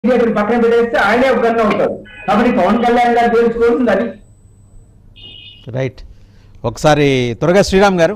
మీడియాని పక్కన పెట్టేస్తే ఆయనే ఒక గన్ను అవుతారు కాబట్టి పవన్ కళ్యాణ్ గారు తెలుసుకోవాల్సింది అది రైట్ ఒకసారి త్వరగా శ్రీరామ్ గారు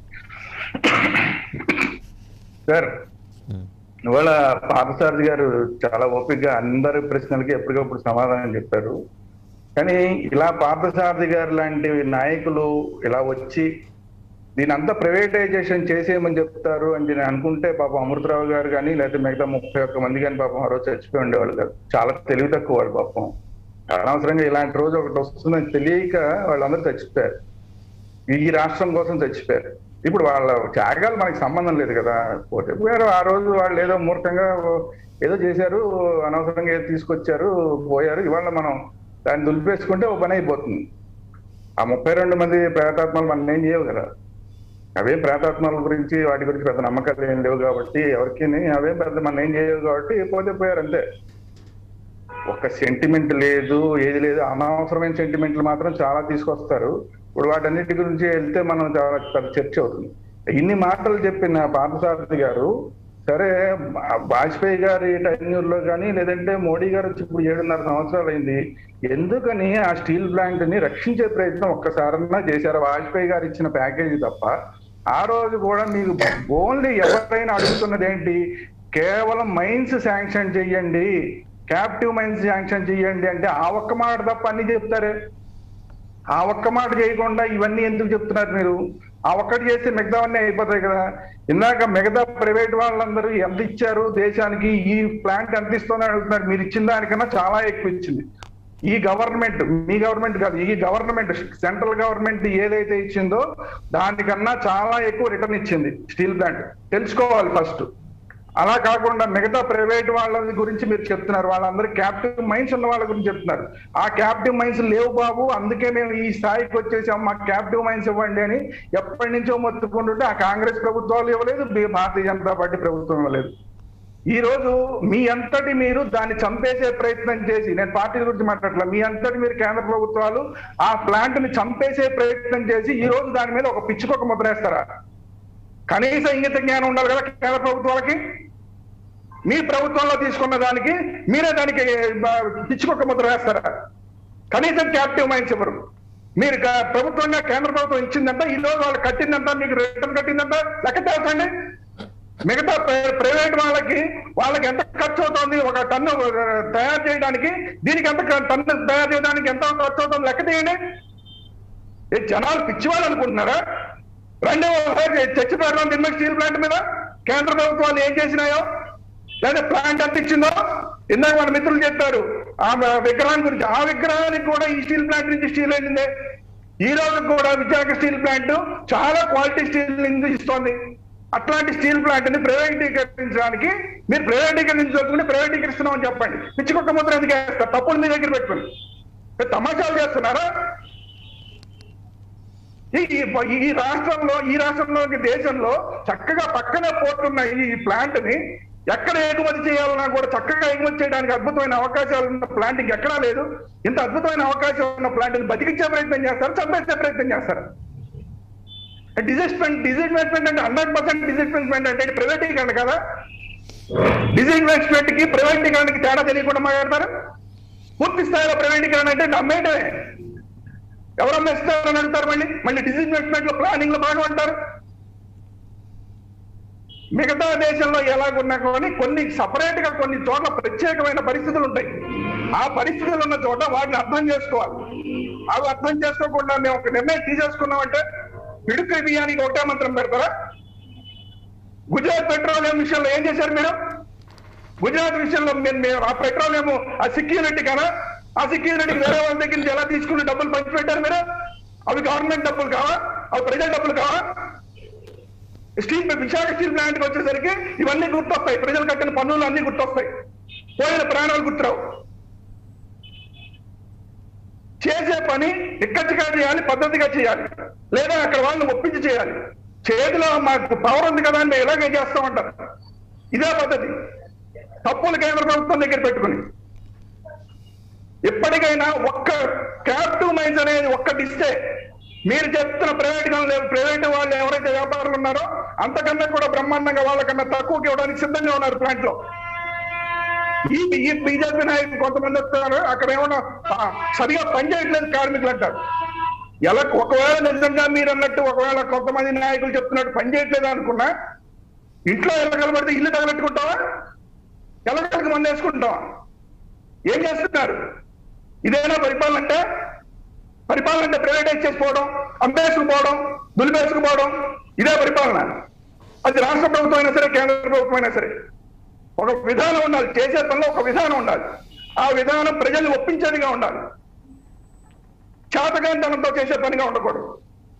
సార్ ఇవాళ పార్థసారథి గారు చాలా ఓపికగా అందరి ప్రశ్నలకి ఎప్పటికప్పుడు సమాధానం చెప్పారు కానీ ఇలా పార్థసారథి గారు లాంటి నాయకులు ఇలా వచ్చి దీని అంతా ప్రైవేటైజేషన్ చేసేయమని చెప్తారు అని నేను అనుకుంటే పాపం అమృతరావు గారు కానీ లేకపోతే మిగతా ముప్పై ఒక్క మంది కానీ పాపం ఆ రోజు చచ్చిపోయి ఉండేవాళ్ళు కాదు చాలా తెలివి తక్కువ వాళ్ళు పాపం అనవసరంగా ఇలాంటి రోజు ఒకటి వస్తుందని తెలియక వాళ్ళందరూ చచ్చిపోయారు ఈ రాష్ట్రం కోసం చచ్చిపోయారు ఇప్పుడు వాళ్ళ త్యాగాలు మనకి సంబంధం లేదు కదా పోతే పోయారు ఆ రోజు వాళ్ళు ఏదో మూర్ఖంగా ఏదో చేశారు అనవసరంగా ఏదో తీసుకొచ్చారు పోయారు ఇవాళ మనం దాన్ని దులిపేసుకుంటే ఓ పని అయిపోతుంది ఆ ముప్పై రెండు మంది ప్రేతాత్మలు మనం ఏం చేయవు కదా అవేం ప్రేతాత్మల గురించి వాటి గురించి పెద్ద నమ్మకాలు ఏం లేవు కాబట్టి ఎవరికి అవేం పెద్ద మనం ఏం చేయవు కాబట్టి పోతే పోయారు అంతే ఒక సెంటిమెంట్ లేదు ఏది లేదు అనవసరమైన సెంటిమెంట్లు మాత్రం చాలా తీసుకొస్తారు ఇప్పుడు వాటన్నిటి గురించి వెళ్తే మనం చాలా పెద్ద చర్చ అవుతుంది ఇన్ని మాటలు చెప్పిన పార్థసారథి గారు సరే బా- వాజ్పేయి గారి tenure లో కానీ లేదంటే మోడీ గారు వచ్చి ఇప్పుడు ఏడున్నర సంవత్సరాలు అయింది ఎందుకని ఆ స్టీల్ ప్లాంట్ ని రక్షించే ప్రయత్నం ఒక్కసారన్నా చేశారు వాజ్పేయి గారు ఇచ్చిన ప్యాకేజీ తప్ప ఆ రోజు కూడా మీకు ఓన్లీ ఎవరైనా అడుగుతున్నది ఏంటి కేవలం మైన్స్ శాంక్షన్ చెయ్యండి క్యాప్టివ్ మైన్స్ శాంక్షన్ చెయ్యండి అంటే ఆ ఒక్క మాట తప్ప అన్ని చెప్తారే ఆ ఒక్క మాట చేయకుండా ఇవన్నీ ఎందుకు చెప్తున్నారు మీరు ఆ ఒక్కటి చేస్తే మిగతావన్నీ అయిపోతాయి కదా ఇందాక మిగతా ప్రైవేట్ వాళ్ళందరూ ఎంత ఇచ్చారు దేశానికి ఈ ప్లాంట్ ఎంత ఇస్తుందని అడుగుతున్నారు మీరు ఇచ్చిన దానికన్నా చాలా ఎక్కువ ఇచ్చింది ఈ గవర్నమెంట్ మీ గవర్నమెంట్ కాదు ఈ గవర్నమెంట్ సెంట్రల్ గవర్నమెంట్ ఏదైతే ఇచ్చిందో దానికన్నా చాలా ఎక్కువ రిటర్న్ ఇచ్చింది స్టీల్ ప్లాంట్ తెలుసుకోవాలి ఫస్ట్ అలా కాకుండా మిగతా ప్రైవేట్ వాళ్ళ గురించి మీరు చెప్తున్నారు వాళ్ళందరూ క్యాప్టివ్ మైన్స్ ఉన్న వాళ్ళ గురించి చెప్తున్నారు ఆ క్యాప్టివ్ మైన్స్ లేవు బాబు అందుకే మేము ఈ స్థాయికి వచ్చేసాం మాకు క్యాప్టివ్ మైన్స్ ఇవ్వండి అని ఎప్పటి నుంచో మొత్తుకుంటుంటే ఆ కాంగ్రెస్ ప్రభుత్వాలు ఇవ్వలేదు బీ- భారతీయ జనతా పార్టీ ప్రభుత్వం ఇవ్వలేదు ఈ రోజు మీ అంతటి మీరు దాన్ని చంపేసే ప్రయత్నం చేసి నేను పార్టీ గురించి మాట్లాడట్లా మీ అంతటి మీరు కేంద్ర ప్రభుత్వాలు ఆ ప్లాంట్ ని చంపేసే ప్రయత్నం చేసి ఈ రోజు దాని మీద ఒక పిచ్చుకొక ముద్రేస్తారా కనీస ఇంగిత జ్ఞానం ఉండాలి కదా కేంద్ర ప్రభుత్వాలకి మీ ప్రభుత్వంలో తీసుకున్న దానికి మీరే దానికి బ- పిచ్చుకొక ముద్ర వేస్తారా కనీసం క్యాప్టివ్ మైన్స్ ఇవ్వరు మీరు క- ప్రభుత్వంగా కేంద్ర ప్రభుత్వం ఇచ్చిందంట ఈ రోజు వాళ్ళు కట్టిందంట మీకు రిటర్న్ కట్టిందంట లెక్క తెలుసండి మిగతా ప్ర- ప్రైవేట్ వాళ్ళకి వాళ్ళకి ఎంత ఖర్చు అవుతుంది ఒక టన్ను ఆ, తయారు చేయడానికి దీనికి ఎంత క- టన్ను తయారు చేయడానికి ఎంత ఖర్చు అవుతుంది లెక్క తీయండి ఏ జనాలు పిచ్చివాళ్ళు అనుకుంటున్నారా రెండో ఒకసారి చర్చ పెడదాం దిమ్మ స్టీల్ ప్లాంట్ మీద కేంద్ర ప్రభుత్వాలు ఏం చేసినాయో లేదా ప్లాంట్ ఎంత ఇచ్చిందో ఇందాక మన మిత్రులు చెప్పారు ఆ విగ్రహాన్ని గురించి ఆ విగ్రహానికి కూడా ఈ స్టీల్ ప్లాంట్ నుంచి స్టీల్ అయింది ఈ రోజు కూడా విశాఖ స్టీల్ ప్లాంట్ చాలా క్వాలిటీ స్టీల్ నుంచి ఇస్తోంది అట్లాంటి స్టీల్ ప్లాంట్ ని ప్రైవేటీకరించడానికి మీరు ప్రైవేటీకరించుకుంటే ప్రైవేటీకరిస్తున్నామని చెప్పండి పిచ్చుకొక్క ముద్ర ఎందుకు వేస్తారు తప్పులు మీ దగ్గర పెట్టుకుని మీరు తమాషాలు చేస్తున్నారా ఈ ఈ- ఈ రాష్ట్రంలో ఈ రాష్ట్రంలో దేశంలో చక్కగా పక్కనే పోతున్న ఈ ప్లాంట్ ని ఎక్కడ ఎగుమతి చేయాలన్నా కూడా చక్కగా ఎగుమతి చేయడానికి అద్భుతమైన అవకాశాలు ఉన్న ప్లాంట్ ఎక్కడా లేదు ఇంత అద్భుతమైన అవకాశం ఉన్న ప్లాంట్ ని బతికించే ప్రయత్నం చేస్తారు చంపేసే ప్రయత్నం చేస్తారు డిజిస్మెంట్ డిజిన్వెస్ట్మెంట్ అంటే హండ్రెడ్ పర్సెంట్ డిజిన్వెస్ట్మెంట్ అంటే ప్రైవేటీకరణ కదా డిజిన్వెస్ట్మెంట్ కి ప్రైవేటీకరణకి తేడా తెలియకుండా మాట్లాడతారు పూర్తి స్థాయిలో ప్రైవేటీకరణ అంటే నమ్మేయటమే ఎవరు అమ్మేస్తారని అడుగుతారు మళ్ళీ మళ్ళీ డిజిన్వెస్ట్మెంట్ లో ప్లానింగ్ లో భాగం అంటారు మిగతా దేశంలో ఎలాగున్నా కానీ కొన్ని సపరేట్ గా కొన్ని చోట్ల ప్రత్యేకమైన పరిస్థితులు ఉంటాయి ఆ పరిస్థితులు ఉన్న చోట వాటిని అర్థం చేసుకోవాలి అవి అర్థం చేసుకోకుండా మేము ఒక నిర్ణయం తీసేసుకున్నామంటే పిడుక బియ్యానికి ఒకటే మంత్రం పెడతారా గుజరాత్ పెట్రోలియం విషయంలో ఏం చేశారు మీరు గుజరాత్ విషయంలో మీరు మీరు ఆ పెట్రోలియం ఆ సెక్యూరిటీ కదా ఆ సెక్యూరిటీకి వేరే వాళ్ళ దగ్గర నుంచి ఎలా తీసుకుని డబ్బులు పంచిపెట్టారు మీరు అవి గవర్నమెంట్ డబ్బులు కావా అవి ప్రజల డబ్బులు కావా స్టీల్ విశాఖ స్టీల్ ప్లాంట్ కి వచ్చేసరికి ఇవన్నీ గుర్తొస్తాయి ప్రజలు కట్టిన పన్నులు అన్ని గుర్తొస్తాయి పోయిన ప్రాణాలు గుర్తురావు చేసే పని నిక్కచ్చిగా చేయాలి పద్ధతిగా చేయాలి లేదా అక్కడ వాళ్ళని ఒప్పించి చేయాలి చేతిలో మాకు పవర్ ఉంది కదా అని మేము ఇలాగే చేస్తామంటారు ఇదే పద్ధతి తప్పులు కేంద్ర ప్రభుత్వం దగ్గర పెట్టుకుని ఎప్పటికైనా ఒక్క క్యాప్టివ్ మైన్స్ అనేది ఒక్కటి ఇస్తే మీరు చెప్తున్న ప్రైవేట్ ప్రైవేట్ వాళ్ళు ఎవరైతే వ్యాపారులు ఉన్నారో అంతకన్నా కూడా బ్రహ్మాండంగా వాళ్ళకన్నా తక్కువకి ఇవ్వడానికి సిద్ధంగా ఉన్నారు ప్లాంట్ లో ఈ ఈ బీజేపీ నాయకులు కొంతమంది వస్తున్నారు అక్కడ ఏమన్నా ఆ, సరిగా పనిచేయట్లేదు కార్మికులు అంటారు ఎలా ఒకవేళ నిజంగా మీరు అన్నట్టు ఒకవేళ కొంతమంది నాయకులు చెప్తున్నట్టు పనిచేయట్లేదు అనుకున్నా ఇంట్లో ఎలగలబడితే ఇల్లు తగలెట్టుకుంటావా ఎలగలకి మంది వేసుకుంటావా ఏం చేస్తున్నారు ఇదేనా పరిపాలన అంటే పరిపాలన అంటే ప్రైవేటైజ్ చేసుకోవడం అమ్మేసుకుపోవడం దులిపేసుకుపోవడం ఇదే పరిపాలన అది రాష్ట్ర ప్రభుత్వం అయినా సరే కేంద్ర ప్రభుత్వం అయినా సరే ఒక విధానం ఉండాలి చేసే పనిలో ఒక విధానం ఉండాలి ఆ విధానం ప్రజల్ని ఒప్పించేదిగా ఉండాలి చేతకాంతనంతో చేసే పనిగా ఉండకూడదు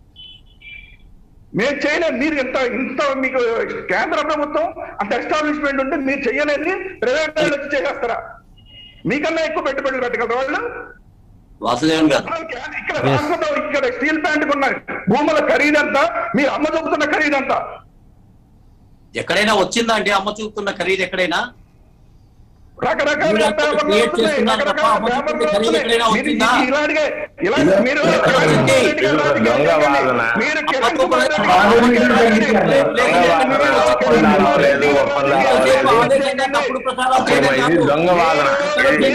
మేము చేయలేదు మీరు ఇంత ఇంత మీకు కేంద్ర ప్రభుత్వం అంత ఎస్టాబ్లిష్మెంట్ ఉంటే మీరు చేయలేని ప్రైవేట్ వాళ్ళు వచ్చి చేసేస్తారా మీకన్నా ఎక్కువ పెట్టుబడులు పెట్టగలరు వాళ్ళు వాసుదేవన్ గారు ఇక్కడ రాష్ట్రంలో ఇక్కడ స్టీల్ ప్లాంట్ ఉన్నాయి భూముల ఖరీదంతా మీరు అమ్మ చూపుతున్న ఖరీదంతా ఎక్కడైనా వచ్చిందా అండి అమ్మ చూపుతున్న ఖరీదు ఎక్కడైనా రకరకాల మీరు అంతా పేపర్లు create వస్తున్నాయి, చేస్తున్నారు తప్ప రకరకాల అమ్మ పేపర్లు చూపుతున్న ఖరీదు వస్తున్నాయి. ఎక్కడైనా మీరు వచ్చిందా? ఇలాంటిగా ఇలా మీరు ఎక్కడండి? మీరు దొంగ వాదన. మీరు కిరణ్ అమ్మ కుమార్ రెడ్డి కానూరు గారు గురించి మీరు ఒప్పందాలు లేదు, ఒప్పందాలు లేదు. ఆవేశంగా తప్పుడు ప్రచారాలు చేయడం ఇది కాదు. దొంగ వాదన ఇది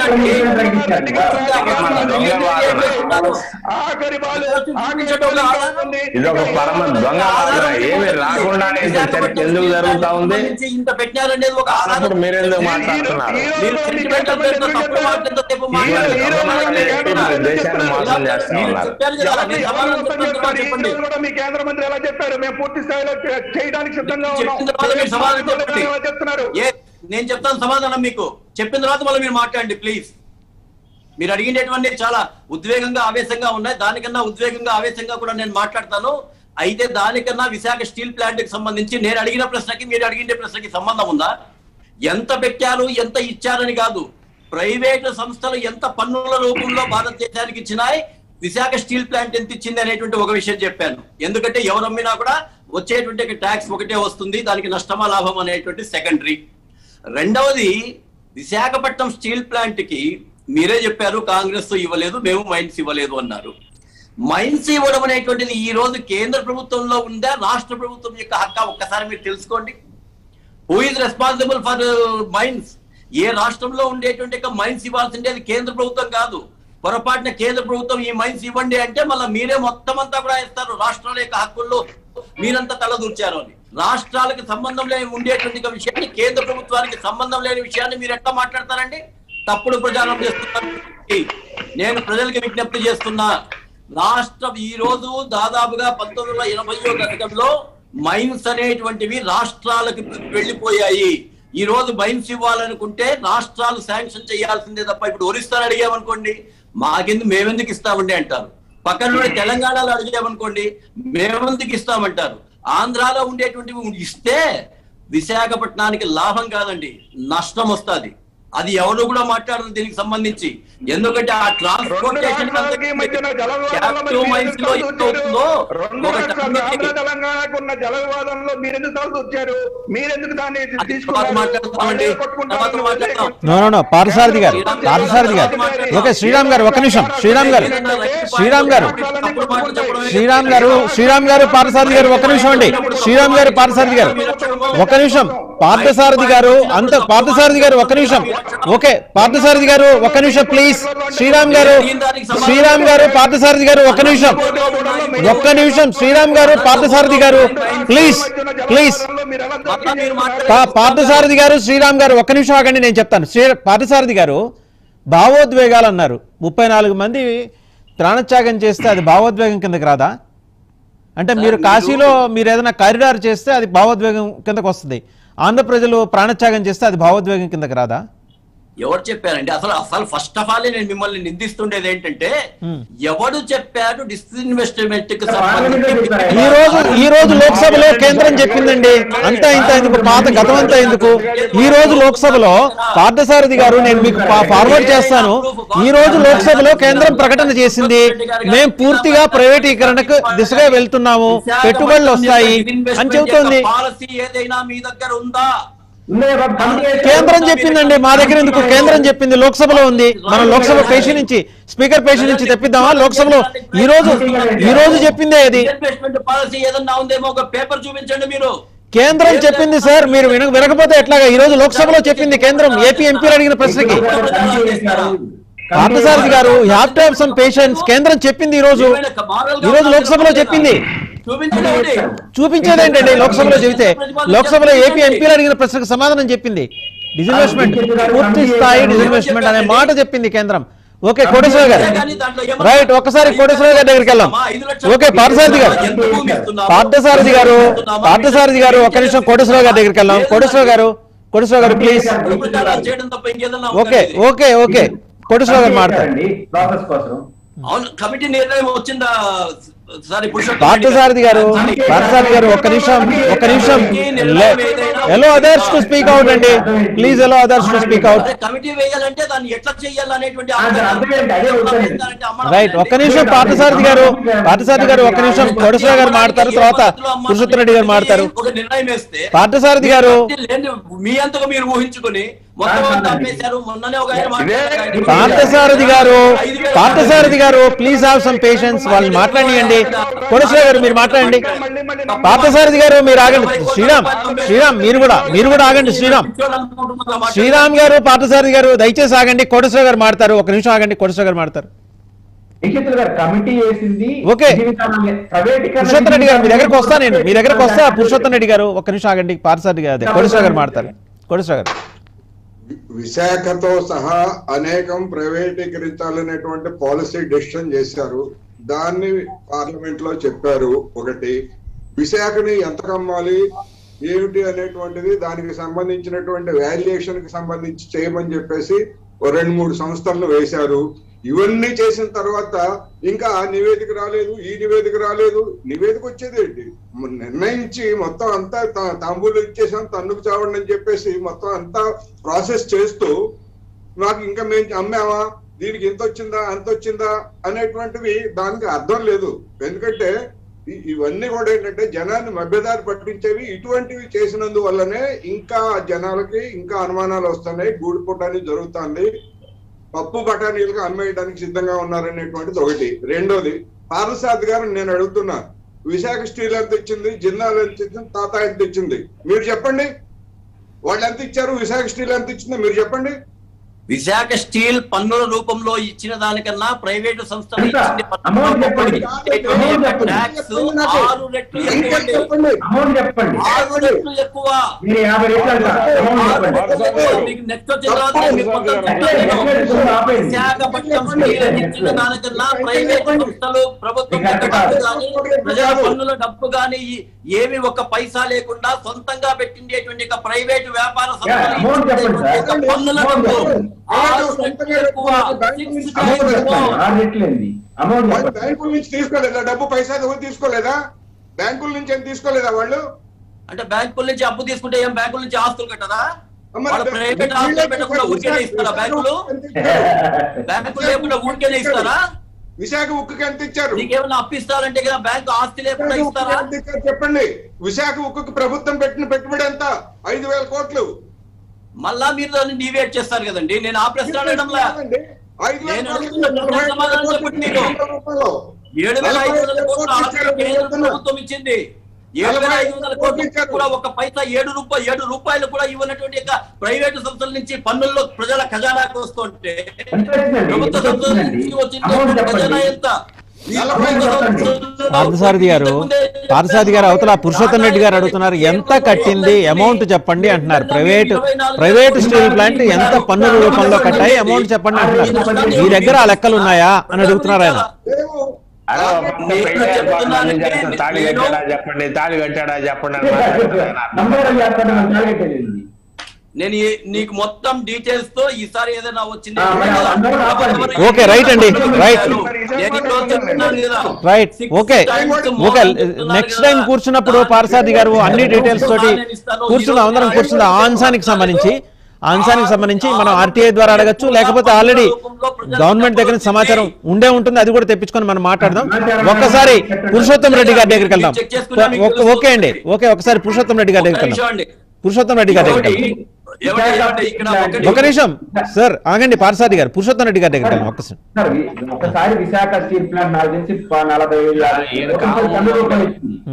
ఆఖరి వాళ్ళు ఆఖరి ఇది ఒక పరమ దొంగ వాదన ఏమి రాకుండానే ఇంత చర్చ ఎందుకు జరుగుతా ఉంది సంబంధించి ఇంత పెట్టారనేది ఒక ఆధారం అప్పుడు మీరెందుకు మాట్లాడుతున్నారు మీరు సెంటిమెంటల్ పేరుతో తప్పుడు మాటలు ఎంతసేపు మాట్లాడారు? దేశాన్ని మోసం చేస్తా మీరు ఉన్నారు చెప్పారు కదా నేను సమాధానం చెప్తాను తర్వాత చెప్పండి కూడా మీ కేంద్ర మంత్రి ఎలా చెప్పారు మేము పూర్తి స్థాయిలో చే- చేయడానికి సిద్ధంగా ఉన్నాం చెప్పిన తర్వాత మీరు సమాధానం చెప్పండి ఎలా చెప్తున్నారు ఏ నేను చెప్తాను సమాధానం మీకు చెప్పిన తర్వాత మళ్ళీ మీరు మాట్లాడండి ప్లీజ్ మీరు అడిగినటువంటి చాలా ఉద్వేగంగా ఆవేశంగా ఉన్నాయి దానికన్నా ఉద్వేగంగా ఆవేశంగా కూడా నేను మాట్లాడతాను అయితే దానికన్నా విశాఖ స్టీల్ ప్లాంట్ కి సంబంధించి నేను అడిగిన ప్రశ్నకి మీరు అడిగిన ప్రశ్నకి సంబంధం ఉందా ఎంత పెట్టారు ఎంత ఇచ్చారని కాదు ప్రైవేటు సంస్థలు ఎంత పన్నుల రూపంలో భారతదేశానికి ఇచ్చినాయి విశాఖ స్టీల్ ప్లాంట్ ఎంత ఇచ్చింది అనేటువంటి ఒక విషయం చెప్పాను ఎందుకంటే ఎవరు అమ్మినా కూడా వచ్చేటువంటి ట్యాక్స్ ఒకటే వస్తుంది దానికి నష్టమా లాభం అనేటువంటి సెకండరీ రెండవది విశాఖపట్నం స్టీల్ ప్లాంట్ కి మీరే చెప్పారు కాంగ్రెస్ ఇవ్వలేదు మేము మైన్స్ ఇవ్వలేదు అన్నారు మైన్స్ ఇవ్వడం అనేటువంటిది ఈ రోజు కేంద్ర ప్రభుత్వంలో ఉందా రాష్ట్ర ప్రభుత్వం యొక్క హక్కా ఒక్కసారి మీరు తెలుసుకోండి who is responsible for mines ఏ రాష్ట్రంలో ఉండేటువంటి మైన్స్ ఇవ్వాల్సింది కేంద్ర ప్రభుత్వం కాదు పొరపాటున కేంద్ర ప్రభుత్వం ఈ మైన్స్ ఇవ్వండి అంటే మళ్ళీ మీరే మొత్తం అంతా కూడా ఇస్తారు రాష్ట్రాల యొక్క హక్కుల్లో మీరంతా తలదూర్చారు అని రాష్ట్రాలకు సంబంధం లేని ఉండేటువంటి ఒక విషయాన్ని కేంద్ర ప్రభుత్వానికి సంబంధం లేని విషయాన్ని మీరు ఎట్లా మాట్లాడతారండి తప్పుడు ప్రచారం చేస్తున్నారు నేను ప్రజలకు విజ్ఞప్తి చేస్తున్నా రాష్ట్రం ఈ రోజు దాదాపుగా పంతొమ్మిది వందల ఎనభైయో దశకంలో మైన్స్ అనేటువంటివి రాష్ట్రాలకు వెళ్ళిపోయాయి ఈ రోజు మైన్స్ ఇవ్వాలనుకుంటే రాష్ట్రాలు శాంక్షన్ చేయాల్సిందే తప్ప ఇప్పుడు ఒరిస్సాను అడిగామనుకోండి మాకెందుకు మేమెందుకు ఇస్తామండి అంటారు పక్కన నుండి తెలంగాణలో అడిగామనుకోండి మేమెందుకు ఇస్తామంటారు ఆంధ్రాలో ఉండేటువంటివి ఇస్తే విశాఖపట్నానికి లాభం కాదండి నష్టం వస్తుంది అది ఎవరు కూడా మాట్లాడరు దీనికి సంబంధించి ఎందుకంటే ఆ ట్రాన్స్పోర్టేషన్ రాష్ట్రాలకి మధ్యన జల వివాదంలో మరి క్యాపిటల్ మైన్స్ లో మీరు ఎంత ఎందుకు అవుతుందో రెండు ఒక రాష్ట్రాలు టన్నుకి ఆంధ్ర తెలంగాణకు ఉన్న జల వివాదంలో మీరు ఎందుకు తలదు వచ్చారు మీరెందుకు దాన్ని అది తీసుకున్నారు తర్వాత మాట్లాడతామండి. వాళ్ళే కొట్టుకుంటారు. తర్వాత మాట్లాడతాం. నో నో నో పార్థసారథి గారు పార్థసారథి గారు ఓకే శ్రీరామ్ గారు ఒక నిమిషం శ్రీరామ్ గారు శ్రీరామ్ గారు శ్రీరామ్ గారు శ్రీరామ్ గారు పార్థసారథి గారు ఒక నిమిషం అండి శ్రీరామ్ గారు పార్థసారథి గారు ఒక నిమిషం పార్థసారథి గారు అంత పార్థసారథి గారు ఒక నిమిషం ఓకే పార్థసారథి గారు ఒక నిమిషం ప్లీజ్ శ్రీరామ్ గారు శ్రీరామ్ గారు పార్థసారథి గారు ఒక నిమిషం ఒక్క నిమిషం శ్రీరామ్ గారు పార్థసారథి గారు ప్లీజ్ ప్లీజ్ మళ్ళా మీరు మాట్లాడే- పా- పార్థసారథి గారు శ్రీరామ్ గారు ఒక్క నిమిషం ఆగండి నేను చెప్తాను శ్రీ పార్థసారథి గారు భావోద్వేగాలు అన్నారు ముప్పై నాలుగు మంది ప్రాణత్యాగం చేస్తే అది భావోద్వేగం కిందకి రాదా అంటే మీరు మీరు- కాశీలో మీరు ఏదైనా కారిడార్ చేస్తే అది భావోద్వేగం కిందకు వస్తుంది ఆంధ్ర ప్రజలు ప్రాణత్యాగం చేస్తే అది భావోద్వేగం కిందకి రాదా ఎవరు చెప్పారండి అసలు అసలు ఫస్ట్ ఆఫ్ ఆల్ నేను మిమ్మల్ని నిందిస్తుండేది ఏంటంటే ఎవడు చెప్పాడు డిస్ఇన్వెస్ట్మెంట్ కి సంబంధించి ఈ రోజు ఈ రోజు లోక్సభలో కేంద్రం చెప్పిందండి అంతా ఇంత ఎందుకు పాత గతం అంతా ఎందుకు ఈ రోజు లోక్సభలో పార్థసారథి గారు నేను మీకు ఫా- ఫార్వర్డ్ చేస్తాను ఈ రోజు లోక్సభలో కేంద్రం ప్రకటన చేసింది మేము పూర్తిగా ప్రైవేటీకరణకు దిశగా వెళ్తున్నాము పెట్టుబడులు వస్తాయి అని చెబుతోంది పాలసీ ఏదైనా మీ దగ్గర ఉందా ఉన్నాయి బాబు, కమిటీ వేస్తే- కేంద్రం చెప్పిందండి మా దగ్గర ఎందుకు కేంద్రం చెప్పింది లోక్సభలో ఉంది మనం లోక్సభ పేషి నుంచి స్పీకర్ పేషి నుంచి తెప్పిద్దామా లోక్సభలో ఈ రోజు ఈ రోజు చెప్పిందే ఇది ఇన్వెస్ట్మెంట్ పాలసీ ఏదన్నా ఉందేమో ఒక పేపర్ చూపించండి మీరు కేంద్రం చెప్పింది సార్ మీరు విన వినకపోతే ఎట్లాగా ఈ రోజు లోక్సభలో చెప్పింది కేంద్రం ఏపీ ఎంపీలు అడిగిన ప్రశ్నకి Parthasarathy garu have to have some patience కేంద్రం చెప్పింది ఈ రోజు ఈ రోజు లోక్సభలో చెప్పింది చూపించండి చూపించేది ఏంటండి లోక్సభలో చెబితే లోక్సభలో ఏపీ ఎంపీలు అడిగిన ప్రశ్నకు సమాధానం చెప్పింది డిజిన్వెస్ట్మెంట్ పూర్తి స్థాయి డిజిన్వెస్ట్మెంట్ అనే మాట చెప్పింది కేంద్రం ఓకే కోటేశ్వర గారు రైట్ ఒక్కసారి కోటేశ్వర గారి దగ్గరికి వెళ్దాం ఓకే పార్థసారథి గారు పార్థసారథి గారు పార్థసారథి గారు ఒక్క నిమిషం కోటేశ్వర గారి దగ్గరికి వెళ్దాం కోటేశ్వర గారు కోటేశ్వర గారు ప్లీజ్ చేయడం తప్ప ఇంకేదన్నా ఓకే ఓకే ఓకే కోటేశ్వర గారు మాట్లాడు ప్రాసెస్ కోసం అవును కమిటీ నిర్ణయం వచ్చిందా సారీ పార్థసారథి గారు పార్థసారథి గారు ఒక్క నిమిషం ఒక్క నిమిషం allow others to speak out అండి please allow others to speak out అదే కమిటీ వేయాలంటే దాన్ని ఎట్లా చేయాలనేటువంటి అదే, అదే, అదే అవుతుంది. రైట్ ఒక్క నిమిషం పార్థసారథి గారు పార్థసారథి గారు ఒక్క నిమిషం కోటేశ్వర గారు మాట్లాడతారు తర్వాత పురుషోత్తమ రెడ్డి గారు మాట్లాడతారు ఒక నిర్ణయం వేస్తే పార్థసారథి గారు లేని మీ అంతగా మీరు ఊహించుకుని మొత్తం అంతా ఆపేశారు మొన్ననే ఒక ఆయన మాట్లాడారు. పార్థసారథి గారు పార్థసారథి గారు ప్లీజ్ హావ్ సమ్ పేషెన్స్ వాళ్ళు మాట్లాడియండి కోటేశ్వర గారు మీరు మాట్లాడండి పార్థసారథి గారు మీరు ఆగండి శ్రీరామ్ శ్రీరామ్ మీరు కూడా మీరు కూడా ఆగండి శ్రీరామ్ శ్రీరామ్ గారు పార్థసారథి గారు దయచేసి ఆగండి కోటేశ్వర గారు మాడతారు ఒక నిమిషం ఆగండి కోటేశ్వర గారు మాడతారు నిఖితులు గారు కమిటీ వేసింది ఓకే. జీవితాన్ని ప్రైవేటీకరణ పురుషోత్తం రెడ్డి గారు మీ దగ్గరకు వస్తా నేను మీ దగ్గరకు వస్తా పురుషోత్తం రెడ్డి గారు ఒక్క నిమిషం ఆగండి పార్థసారథి గారు అదే కోటేశ్వర గారు మాడతారు కోటేశ్వర గారు విశాఖతో సహా అనేకం ప్రైవేటీకరించాలనేటువంటి పాలసీ డెసిషన్ చేశారు దాన్ని పార్లమెంట్ లో చెప్పారు ఒకటి విశాఖని ఎంత కమ్మాలి ఏమిటి అనేటువంటిది దానికి సంబంధించినటువంటి వాల్యుయేషన్ కి సంబంధించి చేయమని చెప్పేసి ఓ రెండు మూడు సంస్థలను వేశారు ఇవన్నీ చేసిన తర్వాత ఇంకా ఆ నివేదిక రాలేదు ఈ నివేదిక రాలేదు నివేదిక వచ్చేది ఏంటి మ- నిర్ణయించి మొత్తం అంతా తా- తాంబూలు ఇచ్చేసాం తన్నుకు చావండి అని చెప్పేసి మొత్తం అంతా ప్రాసెస్ చేస్తూ నాకు ఇంకా మేము అమ్మామా దీనికి ఇంత వచ్చిందా అంత వచ్చిందా అనేటువంటివి దానికి అర్థం లేదు ఎందుకంటే ఇ- ఇవన్నీ కూడా ఏంటంటే జనాన్ని మభ్యదారి పట్టించేవి ఇటువంటివి చేసినందువల్లనే ఇంకా జనాలకి ఇంకా అనుమానాలు వస్తున్నాయి గూడుపుటాన్ని జరుగుతుంది పప్పు బఠానీలుగా అమ్మేయడానికి సిద్ధంగా ఉన్నారనేటువంటిది ఒకటి రెండోది పారసాద్ గారు నేను అడుగుతున్నా విశాఖ స్టీల్ ఎంత ఇచ్చింది జిందాల్ ఎంత ఇచ్చింది టాటా ఎంత ఇచ్చింది మీరు చెప్పండి వాళ్ళు ఎంత ఇచ్చారు విశాఖ స్టీల్ ఎంత ఇచ్చిందో మీరు చెప్పండి విశాఖ స్టీల్ పన్నుల రూపంలో ఇచ్చిన దానికన్నా ప్రైవేటు సంస్థలు ఎంత? ఇచ్చిన అమౌంట్ చెప్పండి. అమౌంట్ చెప్పండి. ట్యాక్స్ ఆరు రెట్లు ఎక్కువ ఇంకా అండి. చెప్పండి అమౌంట్ చెప్పండి ఆరు రెట్లు ఎక్కువ మీరు యాభై రేట్లు అంటారు అమౌంట్ ఆరు చెప్పండి రెట్లు ఎక్కువ. మీకు నెక్స్ట్ వచ్చిన తర్వాత మీకు మొత్తం చెప్తాను. ఆపేయండి. విశాఖపట్నం స్టీల్ ఇచ్చిన దానికన్నా ప్రైవేట్ సంస్థలు ప్రభుత్వం యొక్క డబ్బు కానీ ప్రజల పన్నుల డబ్బు కానీ ఏమి ఒక పైసా లేకుండా సొంతంగా పెట్టిండేటువంటి ఒక ప్రైవేట్ వ్యాపార సంస్థలు అమౌంట్ చెప్పండి సార్. ఇచ్చేటువంటి పన్నుల డబ్బు ఆరు రెట్లు ఎక్కువ Six అమౌంట్ times చెప్పండి more. ఆరు రెట్లు ఏంది అమౌంట్ వాళ్ళు చెప్పండి బ్యాంకుల నుంచి తీసుకోలేదా డబ్బు పైసా ఎవరు తీసుకోలేదా బ్యాంకుల నుంచి ఏం తీసుకోలేదా వాళ్ళు అంటే బ్యాంకుల నుంచి అప్పు తీసుకుంటే ఏం బ్యాంకుల నుంచి ఆస్తులు కట్టదా మరి వాళ్ళ ప్రైవేట్ ఆస్తులు పెట్టకుండా ఊరికేనే ఇస్తారా బ్యాంకులు బ్యాంకులు లేకుండా ఊరికేనే ఇస్తారా విశాఖ ఉక్కుకి ఎంత ఇచ్చారు నీకేమైనా అప్పు ఇస్తారంటే కదా బ్యాంకు ఆస్తి లేకుండా విశాఖ ఉక్కుకి ఇస్తారా ఎంత ఇచ్చారు చెప్పండి విశాఖ ఉక్కుకి ప్రభుత్వం పెట్టిన పెట్టుబడి ఎంత ఐదు వేల కోట్లు మళ్ళా మీరు దాన్ని డివేట్ చేస్తారు కదండి నేను ఆ ప్రశ్న అడగడంలా ఐదు వేల నేను కోట్లు అడుగుతున్న ప్రశ్నకు సమాధానం చెప్పండి మీరు. రూపాయలు. ఏడు వేల ఐదు వందల కోట్లు ఆస్తి కేంద్ర ప్రభుత్వం ఇచ్చింది ఏడు వేల ఐదు వందల కోట్లు కూడా ఒక పైసా ఏడు రూపాయలు ఏడు రూపాయలు కూడా ఇవ్వనటువంటి యొక్క ప్రైవేటు సంస్థల నుంచి పన్నుల్లో ప్రజల ఖజానాకు వస్తుంటే ఎంత వచ్చిందండి? ప్రభుత్వ ఎంత సంస్థల వచ్చిందండి? నుంచి అమౌంట్ వచ్చిన చెప్పండి. ఖజానా ఎంత ఈ ప్రభుత్వ సంస్థల్లో పార్థసారథి గారు పార్థసారథి గారు అవతల పురుషోత్తం రెడ్డి గారు అడుగుతున్నారు ఎంత కట్టింది అమౌంట్ చెప్పండి అంటున్నారు ప్రైవేట్ ప్రైవేట్ స్టీల్ ప్లాంట్ ఎంత పన్నుల రూపంలో కట్టాయి అమౌంట్ చెప్పండి అంటున్నారు మీ దగ్గర ఆ లెక్కలు ఉన్నాయా అని అడుగుతున్నారు ఆయన లేవు. అరే ఒక పక్క పెళ్ళారు పక్కన చేస్తాం. తాళి కట్టాడా చెప్పండి తాళి కట్టాడా చెప్పండి అని మాట్లాడుతున్నారు ఆయన. నమ్మకం చేస్తాను మనం తాగేటండి నేను ఈ- నీకు మొత్తం డీటెయిల్స్ తో ఈసారి ఏదైనా వచ్చింది ఆ, మరి అందరూ ఆపండి. ఓకే, రైట్ అండి, రైట్. నేను ఈ రోజు చెప్తున్నాను కదా. Right Six okay times more okay చెప్తున్నారు నెక్స్ట్ కదా. టైం కూర్చున్నప్పుడు పార్సాది గారు అన్ని డీటెయిల్స్ తోటి కూర్చుందాం అందరం కూర్చుందాం ఆ అంశానికి సంబంధించి ఆ అంశానికి సంబంధించి మనం ఆర్టీఐ ద్వారా అడగచ్చు లేకపోతే ఆల్రెడీ గవర్నమెంట్ దగ్గర నుంచి సమాచారం ఉండే ఉంటుంది అది కూడా తెప్పించుకొని మనం మాట్లాడదాం ఒక్కసారి పురుషోత్తం రెడ్డి గారి దగ్గరికి వెళ్దాం ఓకే- ఓకే అండి ఓకే ఒకసారి పురుషోత్తం రెడ్డి గారి దగ్గరికి నిమిషం వెళ్దాం అండి. పురుషోత్తం రెడ్డి గారి దగ్గరికి ఏమండి? వెళ్దాం ఏమండి? ఏమండి? ఇక్కడ ఒకటి- ఒక నిమిషం సార్ ఆగండి పార్సాది గారు పురుషోత్తం రెడ్డి గారి దగ్గరికి వెళ్దాం ఒక్కసారి సార్ ఒకసారి విశాఖ స్టీల్ ప్లాంట్ నాకు తెలిసి ప- నలభై యాభై ఈయన కోట్ల కాదు. పన్ను రూపాయలు ఇచ్చింది. ఉమ్.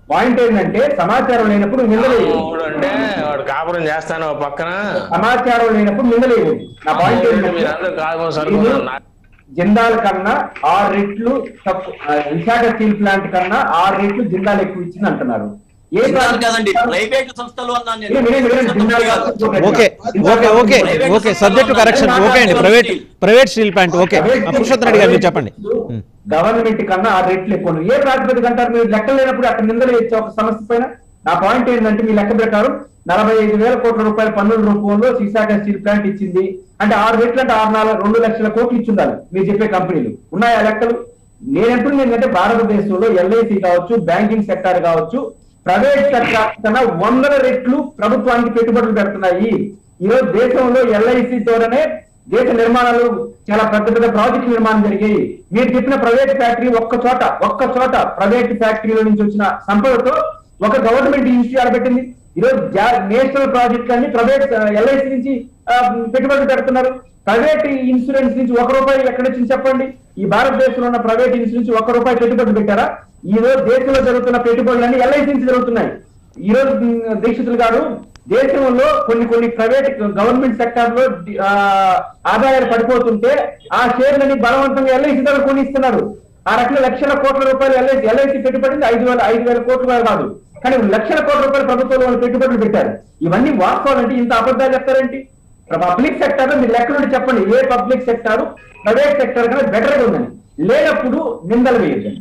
పాయింట్ ఏంటంటే సమాచారం లేనప్పుడు నిందలేదు వాడు అంటే వాడు కాపురం చేస్తాను ఓ పక్కన సమాచారం లేనప్పుడు నిందలేదు నా పాయింట్ మీరందరూ ఏంటంటే కాపురం సరిపోతారు నా- జిందాల్ కన్నా ఆరు రెట్లు తప్పు ఆ, విశాఖ స్టీల్ ప్లాంట్ కన్నా ఆరు రెట్లు జిందాల్ ఎక్కువ ఇచ్చింది అంటున్నారు ఏ జిందాల్ ప్లాంట్ కాదండి ప్రైవేట్ సంస్థలు అన్నాను నేను. మీరు- మీరు- మీరు జిందాల్ కాదు. Okay okay okay okay subject correction okay అండి private private steel plant okay Purushottama Reddy garu మీరు చెప్పండి ఉమ్. గవర్నమెంట్ కన్నా ఆ రేట్లు ఎక్కువ ఉన్నాయి. ఏ ప్రాతిపదిక అంటారు మీరు లెక్క లేనప్పుడు అక్కడ నిందలు ఇచ్చే ఒక సమస్య పైన నా పాయింట్ ఏంటంటే మీ లెక్క ప్రకారం నలభై ఐదు వేల కోట్ల రూపాయల పన్నుల రూపంలో విశాఖ స్టీల్ ప్లాంట్ ఇచ్చింది అంటే ఆరు రెట్లు అంటే ఆరు నాలుగు రెండు లక్షల కోట్లు ఇచ్చి ఉండాలి మీరు చెప్పే కంపెనీలు ఉన్నాయా లెక్కలు నేనంటున్నది ఏంటంటే భారతదేశంలో ఎల్ఐసి కావచ్చు బ్యాంకింగ్ సెక్టార్ కావచ్చు ప్రైవేట్ సెక్టార్ కన్నా వందల రెట్లు ప్రభుత్వానికి పెట్టుబడులు పెడుతున్నాయి ఈ రోజు దేశంలో ఎల్ఐసి ద్వారానే దేశ నిర్మాణాలు చాలా పెద్ద పెద్ద ప్రాజెక్టు నిర్మాణం జరిగాయి మీరు చెప్పిన ప్రైవేట్ ఫ్యాక్టరీ ఒక్క చోట ఒక్క చోట ప్రైవేట్ ఫ్యాక్టరీల నుంచి వచ్చిన సంపదతో ఒక గవర్నమెంట్ ఇన్స్టిట్యూట్ పెట్టింది ఈరోజు జా- నేషనల్ ప్రాజెక్ట్ అన్ని ప్రైవేట్ ఎల్ఐసి నుంచి ఆ, పెట్టుబడులు పెడుతున్నారు ప్రైవేట్ ఇన్సూరెన్స్ నుంచి ఒక రూపాయి ఎక్కడి నుంచి చెప్పండి ఈ భారతదేశంలో ఉన్న ప్రైవేట్ ఇన్సూరెన్స్ నుంచి ఒక రూపాయి పెట్టుబడులు పెట్టారా ఈ రోజు దేశంలో జరుగుతున్న పెట్టుబడులన్నీ ఎల్ఐసి నుంచి జరుగుతున్నాయి ఈ రోజు ఉమ్, దీక్షితులు గారు దేశంలో కొన్ని కొన్ని ప్రైవేట్ గవర్నమెంట్ సెక్టార్ లో ఆ, ఆదాయాలు పడిపోతుంటే ఆ షేర్లని బలవంతంగా ఎల్ఐసి ద్వారా కొనిస్తున్నారు ఆ రకంగా లక్షల కోట్ల రూపాయలు ఎల్ఐసి ఎల్ఐసి పెట్టుబడింది ఐదు వేల ఐదు వేల కోట్ల రూపాయలు కాదు కానీ లక్షల కోట్ల రూపాయలు ప్రభుత్వం వాళ్ళు పెట్టుబడులు పెట్టారు ఇవన్నీ వాస్తవాలంటే ఇంత అబద్ధాలు చెప్తారేంటి పబ్లిక్ సెక్టర్ లో మీరు లెక్క నుండి చెప్పండి ఏ పబ్లిక్ సెక్టార్ ప్రైవేట్ సెక్టర్ కన్నా బెటర్ గా ఉందని లేనప్పుడు నిందలు వేయద్దండి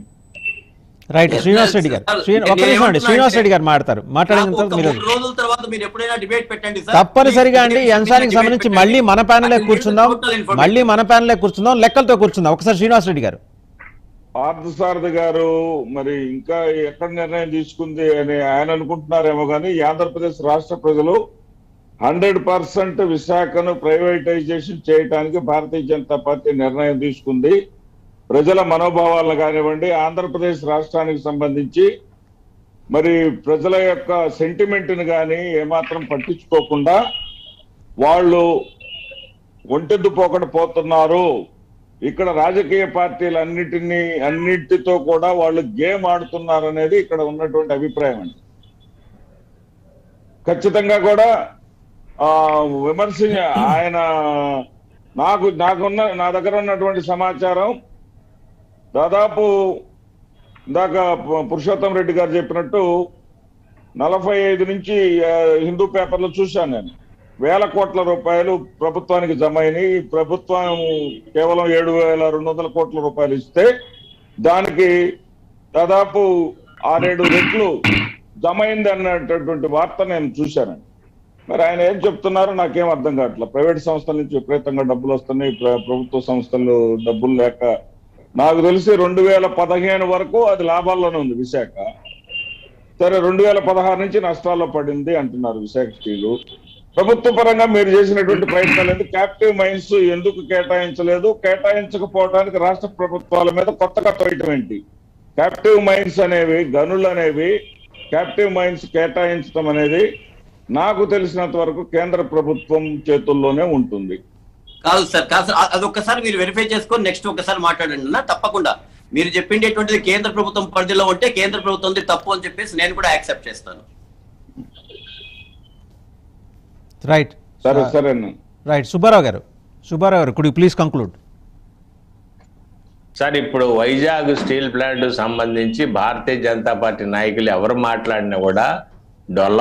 రైట్ శ్రీనివాస్ రెడ్డి గారు శ్రీ- ఒక్క నిమిషం అండి శ్రీనివాస్ రెడ్డి గారు మాట్లాడతారు మాట్లాడిన నాకు తర్వాత ఒక మీరు మూడు రోజుల తర్వాత మీరు ఎప్పుడైనా డిబేట్ పెట్టండి సార్. తప్పనిసరిగా అండి ఈ Please, అంశానికి debate సంబంధించి పెట్టండి. మళ్ళీ మన ప్యానలే I will కూర్చుందాం give the total information. మళ్ళీ మన ప్యానలే కూర్చుందాం లెక్కలతో కూర్చుందాం ఒకసారి శ్రీనివాస్ రెడ్డి గారు పార్థసారథి గారు మరి ఇంకా ఎక్కడ నిర్ణయం తీసుకుంది అని ఆయన అనుకుంటున్నారేమో కానీ ఈ ఆంధ్రప్రదేశ్ రాష్ట్ర ప్రజలు హండ్రెడ్ పర్సెంట్ విశాఖను ప్రైవేటైజేషన్ చేయడానికి భారతీయ జనతా పార్టీ నిర్ణయం తీసుకుంది ప్రజల మనోభావాలను కానివ్వండి ఆంధ్రప్రదేశ్ రాష్ట్రానికి సంబంధించి మరి ప్రజల యొక్క సెంటిమెంట్ని కానీ ఏమాత్రం పట్టించుకోకుండా వాళ్ళు ఒంటెద్దు పోకడ పోతున్నారు ఇక్కడ రాజకీయ పార్టీలు అన్నిటినీ అన్నిటితో కూడా వాళ్ళు గేమ్ ఆడుతున్నారు అనేది ఇక్కడ ఉన్నటువంటి అభిప్రాయం అండి ఖచ్చితంగా కూడా ఆ విమర్శ ఆయన నాకు నాకున్న నా దగ్గర ఉన్నటువంటి సమాచారం దాదాపు ఇందాక పు- పురుషోత్తం రెడ్డి గారు చెప్పినట్టు నలభై ఐదు నుంచి ఆ, హిందూ పేపర్లో చూశాను నేను వేల కోట్ల రూపాయలు ప్రభుత్వానికి జమ అయినాయి ఈ ప్రభుత్వం కేవలం ఏడు వేల రెండు వందల కోట్ల రూపాయలు ఇస్తే దానికి దాదాపు ఆరేడు రెట్లు జమ అయింది అన్నటువంటి వార్త నేను చూశానండి మరి ఆయన ఏం చెప్తున్నారో నాకేం అర్థం కావట్లేదు ప్రైవేట్ సంస్థల నుంచి విపరీతంగా డబ్బులు వస్తున్నాయి ప్ర- ప్రభుత్వ సంస్థలు డబ్బులు లేక నాకు తెలిసి రెండు వేల పదిహేను వరకు అది లాభాల్లోనే ఉంది విశాఖ సరే రెండు వేల పదహారు నుంచి నష్టాల్లో పడింది అంటున్నారు విశాఖ స్టీలు ప్రభుత్వ పరంగా మీరు చేసినటువంటి ప్రయత్నాలు ఎందుకు క్యాప్టివ్ మైన్స్ ఎందుకు కేటాయించలేదు కేటాయించకపోవడానికి రాష్ట్ర ప్రభుత్వాల మీద కొత్తగా తోయటం ఏంటి క్యాప్టివ్ మైన్స్ అనేవి గనులు అనేవి క్యాప్టివ్ మైన్స్ కేటాయించడం అనేది నాకు తెలిసినంత వరకు కేంద్ర ప్రభుత్వం చేతుల్లోనే ఉంటుంది కాదు సార్ కాదు సార్ అ- అది ఒక్కసారి మీరు వెరిఫై చేసుకొని నెక్స్ట్ ఒకసారి మాట్లాడండి అన్న తప్పకుండా మీరు చెప్పిండేటువంటిది కేంద్ర ప్రభుత్వం పరిధిలో ఉంటే కేంద్ర ప్రభుత్వం తప్పు అని చెప్పేసి నేను కూడా యాక్సెప్ట్ చేస్తాను రైట్ సరే సరేనా రైట్ సుబ్బారావు గారు సుబ్బారావు గారు కుడి ప్లీజ్ కంక్లూడ్ సార్ ఇప్పుడు వైజాగ్ స్టీల్ ప్లాంట్ సంబంధించి భారతీయ జనతా పార్టీ నాయకులు ఎవరు మాట్లాడినా కూడా డొల్ల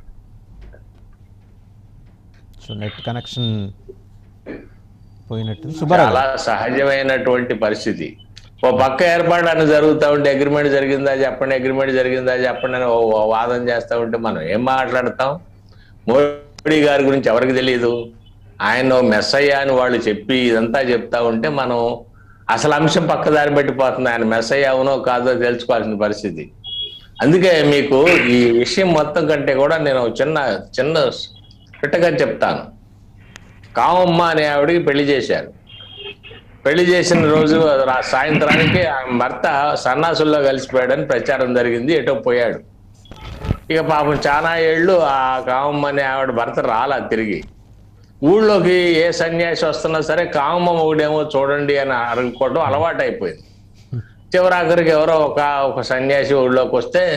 సో నెట్ కనెక్షన్ పోయినట్టు సుబ్బారావు చాలా గారు సహజమైనటువంటి పరిస్థితి ఓ పక్క ఏర్పాటు అని జరుగుతూ ఉంటే అగ్రిమెంట్ జరిగిందా చెప్పండి అగ్రిమెంట్ జరిగిందా చెప్పండి అని ఓ ఓ వాదన చేస్తూ ఉంటే మనం ఏం మాట్లాడతాం మోడీ గారి గురించి ఎవరికి తెలియదు ఆయన మెస్సయ్య అని వాళ్ళు చెప్పి ఇదంతా చెప్తా ఉంటే మనం అసలు అంశం పక్కదారి పెట్టిపోతుంది ఆయన మెస్సయ్య అవునో కాదో తెలుసుకోవాల్సిన పరిస్థితి అందుకే మీకు ఈ విషయం మొత్తం కంటే కూడా నేను ఒక చిన్న చిన్న పిట్టగా చెప్తాను కామమ్మ అనే ఆవిడకి పెళ్లి చేశారు పెళ్లి చేసిన రోజు రా- సాయంత్రానికి ఆమె భర్త సన్నాసుల్లో కలిసిపోయాడని ప్రచారం జరిగింది ఎటో పోయాడు ఇక పాపం చాలా ఏళ్ళు ఆ కామమ్మ అనే ఆవిడ భర్త రాలా తిరిగి ఊళ్ళోకి ఏ సన్యాసి వస్తున్నా సరే కామమ్మ ఒకడేమో చూడండి అని అనుకోవడం అలవాటు అయిపోయింది చివరాఖరికి ఎవరో ఒక ఒక సన్యాసి ఊళ్ళోకి వస్తే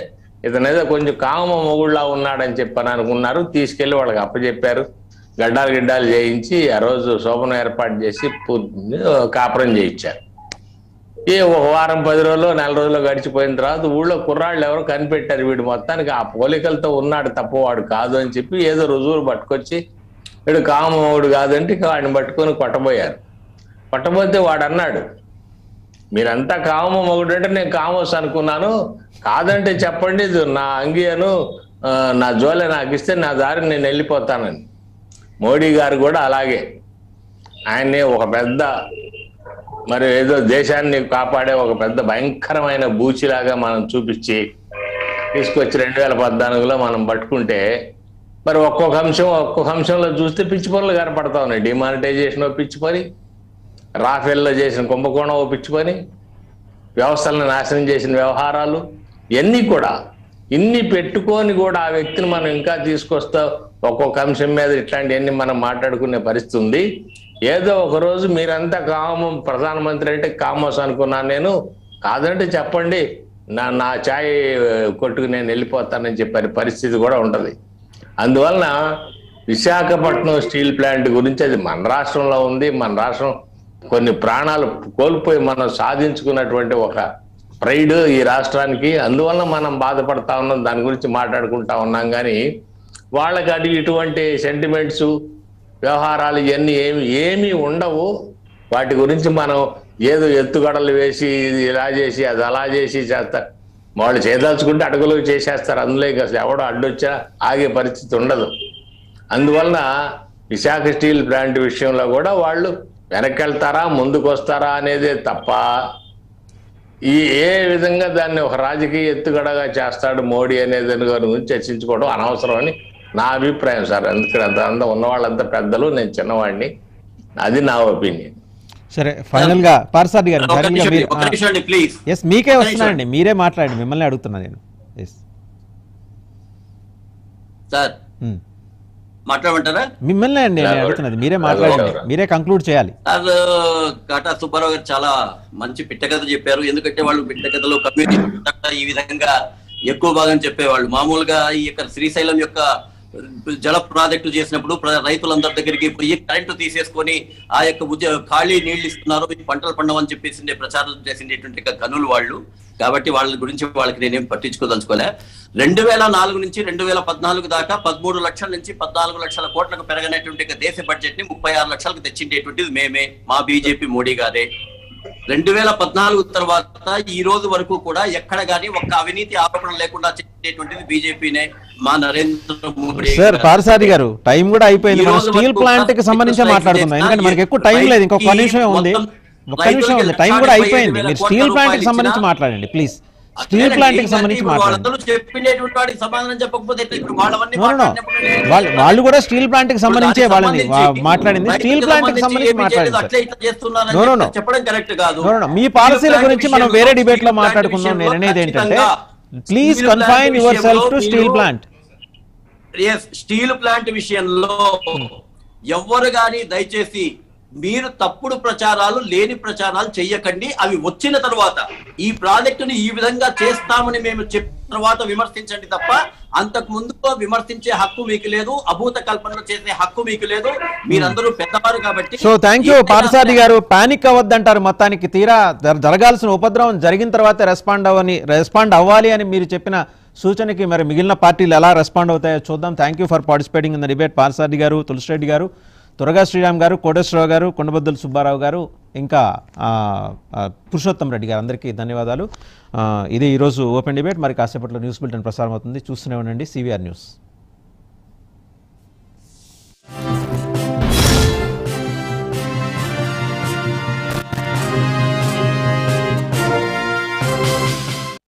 ఇతను ఏదో కొంచెం కామ మొగుళ్ళ ఉన్నాడని చెప్పని అనుకున్నారు తీసుకెళ్లి వాళ్ళకి అప్పచెప్పారు గడ్డాలు గిడ్డాలు చేయించి ఆ రోజు శోభనం ఏర్పాటు చేసి పూర్తి కాపురం చేయించారు ఏ ఒక వారం పది రోజులు నెల రోజులు గడిచిపోయిన తర్వాత ఊళ్ళో కుర్రాళ్ళు ఎవరో కనిపెట్టారు వీడు మొత్తానికి ఆ పోలికలతో ఉన్నాడు తప్ప వాడు కాదు అని చెప్పి ఏదో రుజువులు పట్టుకొచ్చి వీడు కామవాడు కాదంటే ఇక వాడిని పట్టుకొని కొట్టబోయారు కొట్టబోతే వాడు అన్నాడు మీరంతా కామ మొగుడు అంటే నేను కామోస్ అనుకున్నాను కాదంటే చెప్పండి ఇది నా అంగియను ఆ, నా జోలె నాకు ఇస్తే నా దారి నేను వెళ్ళిపోతానని మోడీ గారు కూడా అలాగే ఆయన్ని ఒక పెద్ద మరి ఏదో దేశాన్ని కాపాడే ఒక పెద్ద భయంకరమైన బూచిలాగా మనం చూపించి తీసుకొచ్చి రెండు వేల పద్నాలుగులో మనం పట్టుకుంటే మరి ఒక్కొక్క అంశం ఒక్కొక్క అంశంలో చూస్తే పిచ్చి పనులు కనపడతా ఉన్నాయి డిమానిటైజేషన్ ఓ పిచ్చి పని రాఫెల్లో చేసిన కుంభకోణం ఓ పిచ్చి పని వ్యవస్థలను నాశనం చేసిన వ్యవహారాలు ఇవన్నీ కూడా ఇన్ని పెట్టుకొని కూడా ఆ వ్యక్తిని మనం ఇంకా తీసుకొస్తా ఒక్కొక్క అంశం మీద ఇట్లాంటివన్నీ మనం మాట్లాడుకునే పరిస్థితి ఉంది ఏదో ఒక రోజు మీరంతా కామం ప్రధానమంత్రి అంటే కామోస్ అనుకున్నాను నేను కాదంటే చెప్పండి నా నా ఛాయ్ కొట్టుకు నేను వెళ్ళిపోతానని చెప్పే పరిస్థితి కూడా ఉంటది అందువలన విశాఖపట్నం స్టీల్ ప్లాంట్ గురించి అది మన రాష్ట్రంలో ఉంది మన రాష్ట్రం కొన్ని ప్రాణాలు కోల్పోయి మనం సాధించుకున్నటువంటి ఒక ప్రైడ్ ఈ రాష్ట్రానికి అందువలన మనం బాధపడతా ఉన్నాం దాని గురించి మాట్లాడుకుంటా ఉన్నాం కానీ వాళ్ళకి అది ఇటువంటి సెంటిమెంట్స్ వ్యవహారాలు ఇవన్నీ ఏమి ఏమీ ఉండవు వాటి గురించి మనం ఏదో ఎత్తుగడలు వేసి ఇది ఇలా చేసి అది అలా చేసి చేస్తారు వాళ్ళు చేయదలుచుకుంటే అడుగులు చేసేస్తారు అందులో ఇక అసలు ఎవడో అడ్డొచ్చా ఆగే పరిస్థితి ఉండదు అందువలన విశాఖ స్టీల్ ప్లాంట్ విషయంలో కూడా వాళ్ళు వెనక్కి వెళ్తారా ముందుకు వస్తారా అనేదే తప్ప ఈ ఏ విధంగా దాన్ని ఒక రాజకీయ ఎత్తుగడగా చేస్తాడు మోడీ అనే దాని గురించి చర్చించుకోవడం అనవసరం అని నా అభిప్రాయం సార్ అందుకని అంత అంత ఉన్న వాళ్ళంతా పెద్దలు నేను చిన్నవాడిని అది నా ఒపీనియన్ సరే ఫైనల్ గా పార్సాది గారు ఒక ఫైనల్ గా నిమిషం మీరు ఒక నిమిషం అండి ప్లీజ్ ఎస్ మీకే ఒక్క వస్తున్నానండి మీరే మాట్లాడండి మిమ్మల్ని అడుగుతున్నా నేను ఎస్ సార్ మాట్లాడమంటారా మిమ్మల్ని అండి నేను ఎవరు? అడుగుతున్నది మీరే ఎవరు? మాట్లాడండి ఎవరు? మీరే కంక్లూడ్ చేయాలి సార్ కాటా సుబ్బారావు గారు చాలా మంచి పిట్టకథ చెప్పారు ఎందుకంటే వాళ్ళు పిట్టకథలో కమ్యూనిటీ ఈ విధంగా ఎక్కువ భాగం చెప్పేవాళ్ళు మామూలుగా ఈ యొక్క శ్రీశైలం యొక్క జల ప్రాజెక్టు చేసినప్పుడు ప్ర- రైతులందరి దగ్గరికి పోయి కరెంటు తీసేసుకొని ఆ యొక్క ఉద్య ఖాళీ నీళ్లు ఇస్తున్నారు మీకు పంటలు పండవని చెప్పేసి ప్రచారం చేసినటువంటి యొక్క గనులు వాళ్ళు కాబట్టి వాళ్ళ గురించి వాళ్ళకి నేనేం పట్టించుకోదలుచుకోలే రెండు వేల నాలుగు నుంచి రెండు వేల పద్నాలుగు దాకా పదమూడు లక్షల నుంచి పద్నాలుగు లక్షల కోట్లకు పెరగనటువంటి ఒక దేశ బడ్జెట్ ని ముప్పై ఆరు లక్షలకు తెచ్చిండేటువంటిది మేమే మా బీజేపీ మోడీ గారే రెండు వేల పద్నాలుగు తర్వాత ఈ రోజు వరకు కూడా ఎక్కడ గానీ ఒక్క అవినీతి ఆరోపణ లేకుండా చేసేటువంటిది బీజేపీనే మా నరేంద్ర మోడీ సార్ గారు. పార్సాది గారు టైం కూడా అయిపోయింది ఈ మనం రోజు స్టీల్ వరకు ప్లాంట్ కి కూడా సంబంధించి రైతు మాట్లాడుకుందాం ఎందుకంటే మనకి ఎక్కువ టైం లేదు ఇంకొక రైతుకి నిమిషం ఉంది మొత్తం ఒక్క నిమిషం ఉంది రైతులకి టైం కూడా లక్ష అయిపోయింది డెబ్బై మీరు వేల స్టీల్ కోట్ల ప్లాంట్ కి రూపాయలు సంబంధించి ఇచ్చినా- మాట్లాడండి ప్లీజ్ స్టీల్ అదేనండి, ప్లాంట్ కి ఏంటంటే సంబంధించి ఇప్పుడు మాట్లాడండి వాళ్ళందరూ చెప్పినటువంటి వాడికి సమాధానం చెప్పకపోతే ఎట్లా? ఇప్పుడు వాళ్ళవన్నీ No, no, no. మాట్లాడినప్పుడు నేను- వాళ్ళు వాళ్ళు కూడా స్టీల్ ప్లాంట్ కి ఇప్పుడు సంబంధించే దానికి వాళ్ళని వా- సంబంధించి మాట్లాడింది రైతుకి స్టీల్ ప్లాంట్ కి సంబంధించి ఏమీ మాట్లాడింది చేయలేదు, సార్. అట్లా ఇట్లా చేస్తున్నారని No, no, no. చెప్పి చెప్పడం కరెక్ట్ కాదు No, no, no. మీ స్టీల్ పాలసీల ప్లాంట్ గురించి మనం విషయంలో, వేరే డిబేట్ లో స్టీల్ ప్లాంట్ మాట్లాడుకుందాం నేను విషయంలో అనేది ఏంటంటే ఖచ్చితంగా please steel plant confine yourself to విషయంలో స్టీల్ మీరు- ప్లాంట్ ఎస్ స్టీల్ ప్లాంట్ విషయంలో ఎవ్వరు గాని దయచేసి మీరు తప్పుడు ప్రచారాలు లేని ప్రచారాలు చెయ్యకండి అవి వచ్చిన తర్వాత ఈ ప్రాజెక్టుని ఈ విధంగా చేస్తామని మేము చెప్పిన తర్వాత విమర్శించండి తప్ప అంతకు ముందు విమర్శించే హక్కు మీకు లేదు అభూత కల్పనలు చేసే హక్కు మీకు లేదు మీరందరూ పెద్దవారు కాబట్టి సో థ్యాంక్ యూ ఏదైనా పార్సాది గారు పానిక్ అవ్వద్దంటారు మొత్తానికి తీరా జర- జరగాల్సిన ఉపద్రవం జరిగిన తర్వాత రెస్పాండ్ అవ్వని రెస్పాండ్ అవ్వాలి అని మీరు చెప్పిన సూచనకి మరి మిగిలిన పార్టీలు ఎలా రెస్పాండ్ అవుతాయో చూద్దాం thank you for participating in the debate పార్సాది గారు తులసిరెడ్డి గారు తురగా శ్రీరామ్ గారు కోటేశ్వరరావు గారు కొండబద్దుల సుబ్బారావు గారు ఇంకా ఆ, ఆ, పురుషోత్తం రెడ్డి గారు అందరికీ ధన్యవాదాలు ఆ, ఇది ఈరోజు ఓపెన్ డిబేట్ మరి కాసేపట్లో న్యూస్ బులెటిన్ ప్రసారం అవుతుంది చూస్తూనే ఉండండి సివిఆర్ న్యూస్